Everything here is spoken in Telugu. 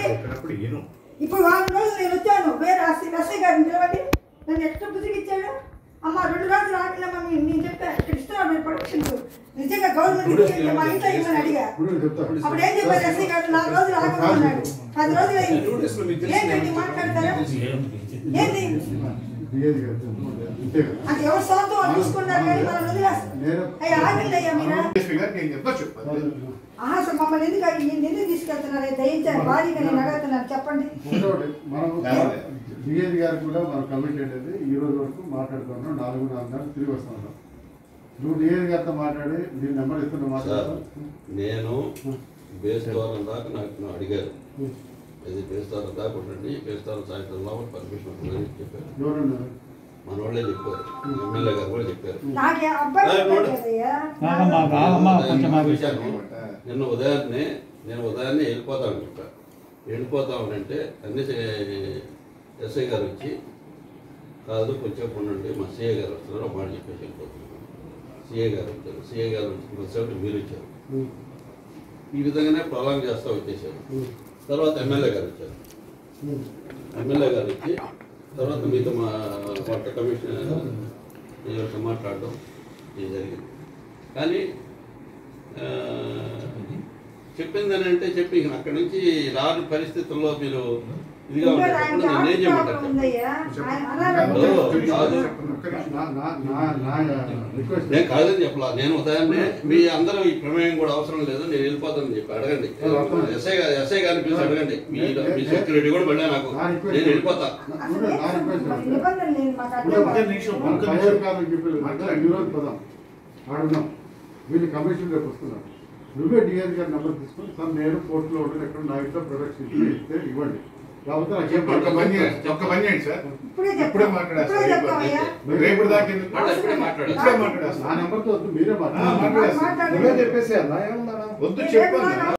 చెప్పినప్పుడు విను ఇప్పుడు వారం రోజులు నేను వచ్చాను వేరే ఎస్ఐ ఎస్ఐ గారిని నిలబడి నన్ను ఎట్లా బుసిగిచ్చాడు అమ్మ రెండు రోజులు ఆగలేమ్మా మీ- నేను చెప్పా ఇక్కడ ఇస్తున్నాను మీరు ప్రొటెక్షన్ నిజంగా గవర్నమెంట్ ఇచ్చేది మా ఇంట్లో ఇవ్వమని అడిగా ఇప్పుడు చెప్తాను అప్పుడు ఏం చెప్పారు ఎస్ఐ గారు నాలుగు రోజులు ఆగమన్నాడు పది రోజులు అయింది ఏంటండి మాట్లాడతారా ఏంది డిఏది గారు అంతే కదా అది ఎవరు సొంతం వాళ్ళు చూసుకున్నారు కానీ మనం వదిలేస్తాం నేను అయ్యా ఆగండి అయ్యా మీరు ఎస్పీ గారికి ఏం చెప్తా చెప్పాలి ఆహా అసలు మమ్మల్ని ఎందుకు నేను ఎందుకు తీసుకెళ్తున్నారు దయించారు భారీగా నేను అడుగుతున్నాను చెప్పండి ఒకటి మనం కావాలి. డిఏది గారు కూడా మనం కమిట్ అనేది ఈ రోజు వరకు మాట్లాడుతున్నాం నాలుగు నాలుగు నెలలు తిరిగి వస్తున్నాం నువ్వు డిఏది గారితో మాట్లాడి నీ నెంబర్ ఇస్తున్నా సార్ మాట్లాడతాను నేను బేస్ ద్వారం దాకా నాకు నువ్వు అడిగారు ఇది బేస్ ద్వారం దాకా ఉండండి బేస్ ద్వారం సాయంత్రం లోపల పర్మిషన్ ఉంటుందని చెప్పారు ఎవరన్నారు మన వాళ్ళే చెప్పారు ఎమ్మెల్యే గారు కూడా చెప్పారు నాకే అబ్బాయి ఆ, చెప్పాడు నోడు. కదయ్యా ఆగమ్మా, ఆగమ్మా, కొంచెం ఆగు. విషయాన్ని నిన్న ఉదయాన్నే నేను ఉదయాన్నే వెళ్ళిపోతామని చెప్పా వెళ్ళిపోతామనంటే అన్ని ఎస్ఐ గారు వచ్చి కాదు కొంచెం ఉండండి మా సిఏ గారు వస్తున్నారు మాట చెప్పేసి వెళ్ళిపోతున్నాను సిఏ గారు వచ్చారు సిఏ గారు వచ్చి మీరు వచ్చారు ఈ విధంగానే ప్రొలాంగ్ చేస్తూ వచ్చేసారు తర్వాత ఎమ్మెల్యే గారు వచ్చారు ఎమ్మెల్యే గారు వచ్చి తర్వాత మీతో మా వాటర్ కమిషనర్ ఎవరితో మాట్లాడడం ఇది జరిగింది కానీ ఆ, చెప్పింది అని అంటే చెప్పి ఇక అక్కడి నుంచి రాని పరిస్థితుల్లో మీరు ఇదిగా ఇంకా ఉండేటప్పుడు ఆయనకి నేను ఏం హార్ట్ ప్రాబ్లం చేయమంటారు ఉందయ్యా ఆయన ఓ, అనారోగ్యం కాదు. నా నా నా నా రిక్వెస్ట్ నేను కాదని చెప్పలా నేను ఉదయాన్నే మీ అందరూ ఈ ప్రమేయం కూడా అవసరం లేదు నేను వెళ్ళిపోతానని చెప్పి అడగండి ఎస్ఐ గారు ఎస్ఐ గారిని పిలిచి అడగండి మీ మీ సెక్యూరిటీ కూడా వెళ్ళా నాకు నేను వెళ్ళిపోతా అసలు నా ఏ రిక్వెస్ట్ మరి నిబంధనలు నేను మాకు అర్థం ఇప్పుడు ఒక్క కాదు. నిమిషం మనం ఒక్క పదిహేను నిమిషం కాలం చెప్పి మాట్లాడి ఈ రోజు పదాం ఆడున్నాం వీళ్ళు కమిషన్ రేపు వస్తున్నారు నువ్వే డిఎస్ గారి నెంబర్ తీసుకుని సార్ నేను కోర్టులో ఉండదు ఎక్కడ నా ఇంట్లో ప్రొడక్ట్స్ ఇస్తే ఇవ్వండి లేకపోతే నాకేం ఒక్క పని చేయండి ఒక్క పని చేయండి సార్ ఇప్పుడే చెప్తాం. ఇప్పుడే మాట్లాడేస్తా ఇప్పుడే చెప్తామయ్యా. రేపు దాకా ఎందుకు? మళ్ళీ ఇప్పుడే మాట్లాడాలి ఇప్పుడే మాట్లాడేస్తా నా నెంబర్తో వద్దు మీరే ఆ, మాట్లాడండి మాట్లాడేస్తా మాట్లాడండి. నువ్వే చెప్పేసి అన్నా ఏమన్నా వద్దు రేపు చెప్పాను దాకా